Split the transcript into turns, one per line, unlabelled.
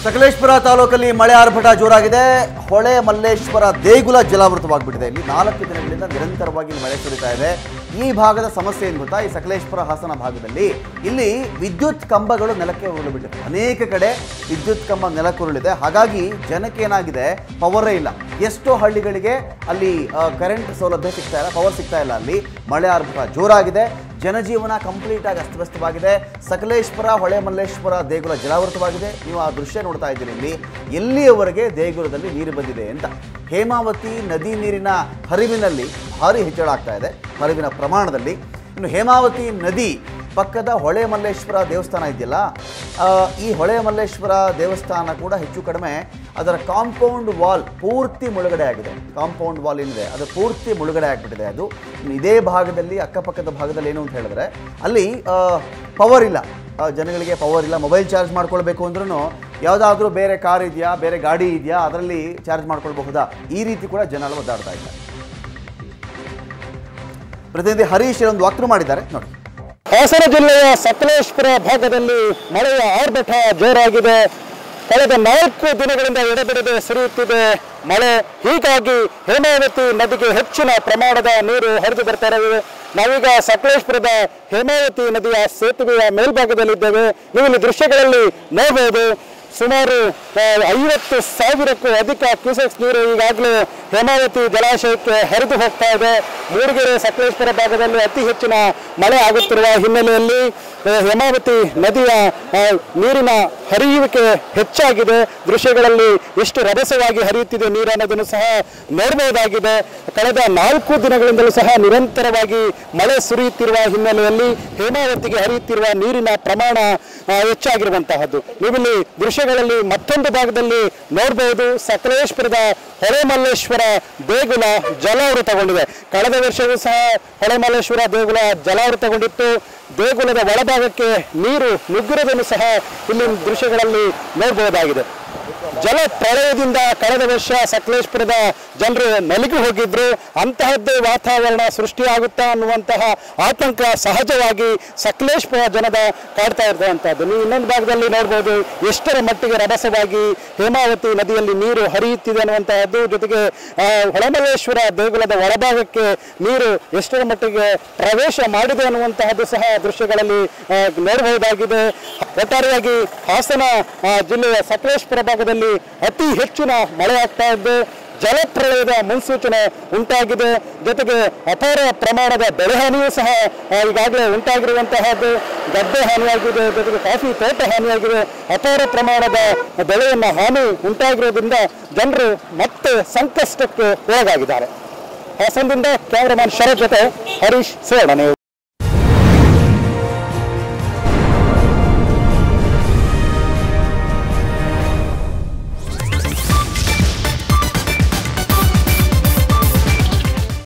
ಸಕಲೇಶ್ಪುರ ತಾಲೂಕಲ್ಲಿ ಮಳೆ ಆರ್ಭಟ ಜೋರಾಗಿದೆ ಹೊಳೆ ಮಲ್ಲೇಶ್ವರ ದೇಗುಲ ಜಲಾವೃತವಾಗ್ಬಿಟ್ಟಿದೆ ಇಲ್ಲಿ ನಾಲ್ಕು ದಿನಗಳಿಂದ ನಿರಂತರವಾಗಿ ಮಳೆ ಸುರಿತಾ ಇದೆ ಈ ಭಾಗದ ಸಮಸ್ಯೆ ಏನು ಗೊತ್ತಾ ಈ ಸಕಲೇಶ್ಪುರ ಹಾಸನ ಭಾಗದಲ್ಲಿ ಇಲ್ಲಿ ವಿದ್ಯುತ್ ಕಂಬಗಳು ನೆಲಕ್ಕೆ ಉರುಳಿಬಿಟ್ಟಿದೆ ಅನೇಕ ಕಡೆ ವಿದ್ಯುತ್ ಕಂಬ ನೆಲಕ್ಕುರುಳಿದೆ ಹಾಗಾಗಿ ಜನಕ್ಕೆ ಏನಾಗಿದೆ ಪವರೇ ಇಲ್ಲ ಎಷ್ಟೋ ಹಳ್ಳಿಗಳಿಗೆ ಅಲ್ಲಿ ಕರೆಂಟ್ ಸೌಲಭ್ಯ ಸಿಗ್ತಾ ಇಲ್ಲ ಪವರ್ ಸಿಗ್ತಾ ಇಲ್ಲ ಅಲ್ಲಿ ಮಳೆ ಆರ್ಭಟ ಜೋರಾಗಿದೆ ಜನಜೀವನ ಕಂಪ್ಲೀಟ್ ಆಗಿ ಅಸ್ತವ್ಯಸ್ತವಾಗಿದೆ ಸಕಲೇಶ್ವರ ಹೊಳೆ ಮಲ್ಲೇಶ್ವರ ದೇಗುಲ ಜಲಾವೃತವಾಗಿದೆ ನೀವು ಆ ದೃಶ್ಯ ನೋಡ್ತಾ ಇದ್ದೀರಿ ಇಲ್ಲಿ ಎಲ್ಲಿಯವರೆಗೆ ದೇಗುಲದಲ್ಲಿ ನೀರು ಬಂದಿದೆ ಅಂತ ಹೇಮಾವತಿ ನದಿ ನೀರಿನ ಹರಿವಿನಲ್ಲಿ ಭಾರಿ ಹೆಚ್ಚಳ ಆಗ್ತಾ ಇದೆ ಹರಿವಿನ ಪ್ರಮಾಣದಲ್ಲಿ ಇನ್ನು ಹೇಮಾವತಿ ನದಿ ಪಕ್ಕದ ಹೊಳೆ ಮಲ್ಲೇಶ್ವರ ದೇವಸ್ಥಾನ ಇದೆಯಲ್ಲ ಆ, ಈ ಹೊಳೆ ಮಲ್ಲೇಶ್ವರ ದೇವಸ್ಥಾನ ಕೂಡ ಹೆಚ್ಚು ಕಡಿಮೆ ಅದರ ಕಾಂಪೌಂಡ್ ವಾಲ್ ಪೂರ್ತಿ ಮುಳುಗಡೆ ಆಗಿದೆ ಕಾಂಪೌಂಡ್ ವಾಲ್ ಏನಿದೆ ಅದು ಪೂರ್ತಿ ಮುಳುಗಡೆ ಆಗಿಬಿಟ್ಟಿದೆ ಅದು ಇನ್ನು ಇದೇ ಭಾಗದಲ್ಲಿ ಅಕ್ಕಪಕ್ಕದ ಭಾಗದಲ್ಲಿ ಏನು ಅಂತ ಹೇಳಿದ್ರೆ ಅಲ್ಲಿ ಪವರ್ ಇಲ್ಲ ಆ, ಜನಗಳಿಗೆ ಪವರ್ ಇಲ್ಲ ಮೊಬೈಲ್ ಚಾರ್ಜ್ ಮಾಡ್ಕೊಳ್ಬೇಕು ಅಂದ್ರೂ ಯಾವುದಾದ್ರೂ ಬೇರೆ ಕಾರ್ ಇದೆಯಾ ಬೇರೆ ಗಾಡಿ ಇದೆಯಾ ಅದರಲ್ಲಿ ಚಾರ್ಜ್ ಮಾಡ್ಕೊಳ್ಬಹುದಾ ಈ ರೀತಿ ಕೂಡ ಜನ ಒದ್ದಾಡ್ತಾ ಇದ್ದಾರೆ ಪ್ರತಿನಿಧಿ ಹರೀಶ್ ಒಂದು ವಾಕ್ರು ಮಾಡಿದ್ದಾರೆ ನೋಡಿ
ಹಾಸನ ಜಿಲ್ಲೆಯ ಸಕಲೇಶ್ಪುರ ಭಾಗದಲ್ಲಿ ಮಳೆಯ ಆರ್ಭಟ ಜೋರಾಗಿದೆ ಕಳೆದ ನಾಲ್ಕು ದಿನಗಳಿಂದ ಎಡೆಬಿಡದೆ ಸುರಿಯುತ್ತಿದೆ ಮಳೆ ಹೀಗಾಗಿ ಹೇಮಾವತಿ ನದಿಗೆ ಹೆಚ್ಚಿನ ಪ್ರಮಾಣದ ನೀರು ಹರಿದು ಬರ್ತಾ ಇರಲಿದೆ ನಾವೀಗ ಸಕಲೇಶ್ಪುರದ ಹೇಮಾವತಿ ನದಿಯ ಸೇತುವೆಯ ಮೇಲ್ಭಾಗದಲ್ಲಿದ್ದೇವೆ ನೀವು ಇಲ್ಲಿ ದೃಶ್ಯಗಳಲ್ಲಿ ನೋಡಬಹುದು ಸುಮಾರು ಆ, ಐವತ್ತು ಸಾವಿರಕ್ಕೂ ಅಧಿಕ ಕ್ಯೂಸೆಕ್ಸ್ ನೀರು ಈಗಾಗಲೇ ಹೇಮಾವತಿ ಜಲಾಶಯಕ್ಕೆ ಹರಿದು ಹೋಗ್ತಾ ಇದೆ ಮೂಡಿಗೆರೆ ಸಕಲೇಶ್ವರ ಭಾಗದಲ್ಲಿ ಅತಿ ಹೆಚ್ಚಿನ ಮಳೆ ಆಗುತ್ತಿರುವ ಹಿನ್ನೆಲೆಯಲ್ಲಿ ಆ, ಹೇಮಾವತಿ ನದಿಯ ಆ, ನೀರಿನ ಹರಿಯುವಿಕೆ ಹೆಚ್ಚಾಗಿದೆ ದೃಶ್ಯಗಳಲ್ಲಿ ಎಷ್ಟು ರಭಸವಾಗಿ ಹರಿಯುತ್ತಿದೆ ನೀರು ಅನ್ನೋದನ್ನು ಸಹ ನೋಡಬಹುದಾಗಿದೆ ಕಳೆದ ನಾಲ್ಕು ದಿನಗಳಿಂದಲೂ ಸಹ ನಿರಂತರವಾಗಿ ಮಳೆ ಸುರಿಯುತ್ತಿರುವ ಹಿನ್ನೆಲೆಯಲ್ಲಿ ಹೇಮಾವತಿಗೆ ಹರಿಯುತ್ತಿರುವ ನೀರಿನ ಪ್ರಮಾಣ ಆ, ಹೆಚ್ಚಾಗಿರುವಂತಹದ್ದು ನೀವಿಲ್ಲಿ ದೃಶ್ಯಗಳಲ್ಲಿ ಮತ್ತೊಂದು ಭಾಗದಲ್ಲಿ ನೋಡಬಹುದು ಸಕಲೇಶ್ಪುರದ ಹೊಳೆಮಲ್ಲೇಶ್ವರ ದೇಗುಲ ಜಲಾವೃತಗೊಂಡಿದೆ ಕಳೆದ ವರ್ಷವೂ ಸಹ ಹೊಳೆಮಲ್ಲೇಶ್ವರ ದೇಗುಲ ಜಲಾವೃತಗೊಂಡಿತ್ತು ದೇಗುಲದ ಒಳಭಾಗಕ್ಕೆ ನೀರು ನುಗ್ಗಿರೋದನ್ನು ಸಹ ಇಲ್ಲಿ ದೃಶ್ಯಗಳಲ್ಲಿ ನೋಡಬಹುದಾಗಿದೆ ಜಲ ಪ್ರಳಯದಿಂದ ಕಳೆದ ವರ್ಷ ಸಕಲೇಶ್ಪುರದ ಜನರು ನಲಿಗೆ ಹೋಗಿದ್ರು ಅಂತಹದ್ದೇ ವಾತಾವರಣ ಸೃಷ್ಟಿಯಾಗುತ್ತಾ ಅನ್ನುವಂತಹ ಆತಂಕ ಸಹಜವಾಗಿ ಸಕಲೇಶ್ಪುರ ಜನದ ಕಾಡ್ತಾ ಇರ್ತಕ್ಕಂಥದ್ದು ನೀವು ಇನ್ನೊಂದು ಭಾಗದಲ್ಲಿ ನೋಡ್ಬೋದು ಎಷ್ಟರ ಮಟ್ಟಿಗೆ ರಭಸವಾಗಿ ಹೇಮಾವತಿ ನದಿಯಲ್ಲಿ ನೀರು ಹರಿಯುತ್ತಿದೆ ಅನ್ನುವಂತಹದ್ದು ಜೊತೆಗೆ ಆ, ಹೊಳೆಮಲ್ಲೇಶ್ವರ ದೇಗುಲದ ಒಳಭಾಗಕ್ಕೆ ನೀರು ಎಷ್ಟರ ಮಟ್ಟಿಗೆ ಪ್ರವೇಶ ಮಾಡಿದೆ ಅನ್ನುವಂತಹದ್ದು ಸಹ ದೃಶ್ಯಗಳಲ್ಲಿ ಆ, ನೋಡಬಹುದಾಗಿದೆ ಒಟ್ಟಾರೆಯಾಗಿ ಹಾಸನ ಆ, ಜಿಲ್ಲೆಯ ಸಕಲೇಶ್ಪುರ ಭಾಗದಲ್ಲಿ ಅತಿ ಹೆಚ್ಚಿನ ಮಳೆ ಆಗ್ತಾ ಇದ್ದು ಜಲಪ್ರಳಯದ ಮುನ್ಸೂಚನೆ ಉಂಟಾಗಿದೆ ಜೊತೆಗೆ ಅಪಾರ ಪ್ರಮಾಣದ ಬೆಳೆ ಹಾನಿಯೂ ಸಹ ಆ, ಈಗಾಗಲೇ ಉಂಟಾಗಿರುವಂತಹದ್ದು ಗದ್ದೆ ಹಾನಿಯಾಗಿದೆ ಜೊತೆಗೆ ಕಾಫಿ ತೋಟ ಹಾನಿಯಾಗಿದೆ ಅಪಾರ ಪ್ರಮಾಣದ ಬೆಳೆಯನ್ನ ಹಾನಿ ಉಂಟಾಗಿರೋದ್ರಿಂದ ಜನರು ಮತ್ತೆ ಸಂಕಷ್ಟಕ್ಕೆ ಒಳಗಾಗಿದ್ದಾರೆ ಹಾಸನದಿಂದ ಕ್ಯಾಮರಾಮನ್ ಶರತ್ ಜೊತೆ ಹರೀಶ್ ಸುವರ್ಣ ನೀವು